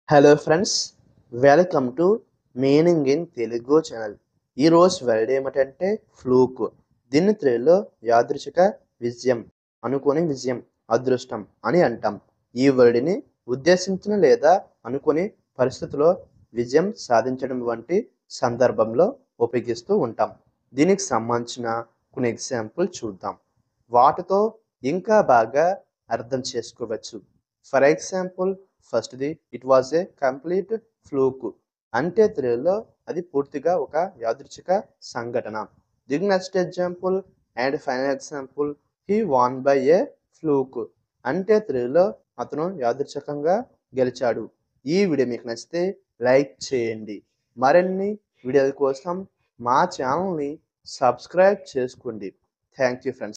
hello friends welcome to meaning in Telugu channel ఈరోజు word ఏమిటంటే fluke దీన్ని తెలుగులో యాదృచ్ఛిక విజయం అనుకోని విజయం అదృష్టం అని అంటాం ఈ వర్డ్ని ఉద్దేశించిన లేదా అనుకోని పరిస్థితిలో విజయం సాధించడం వంటి సందర్భంలో ఉపయోగిస్తూ ఉంటాం దీనికి సంబంధించిన కొన్ని ఎగ్జాంపుల్ చూద్దాం వాటితో ఇంకా బాగా అర్థం చేసుకోవచ్చు ఫర్ ఎగ్జాంపుల్ ఫస్ట్ది it was a complete fluke అంటే తెలుగులో అది పూర్తిగా ఒక యాదృచ్ఛిక సంఘటన the next example and final example he won by a fluke అంటే తెలుగులో అతను యాదృచ్ఛికంగా గెలిచాడు ఈ వీడియో మీకు నచ్చితే లైక్ చేయండి మరిన్ని వీడియోల కోసం మా ఛానల్ని సబ్స్క్రైబ్ చేసుకోండి థ్యాంక్ యూ ఫ్రెండ్స్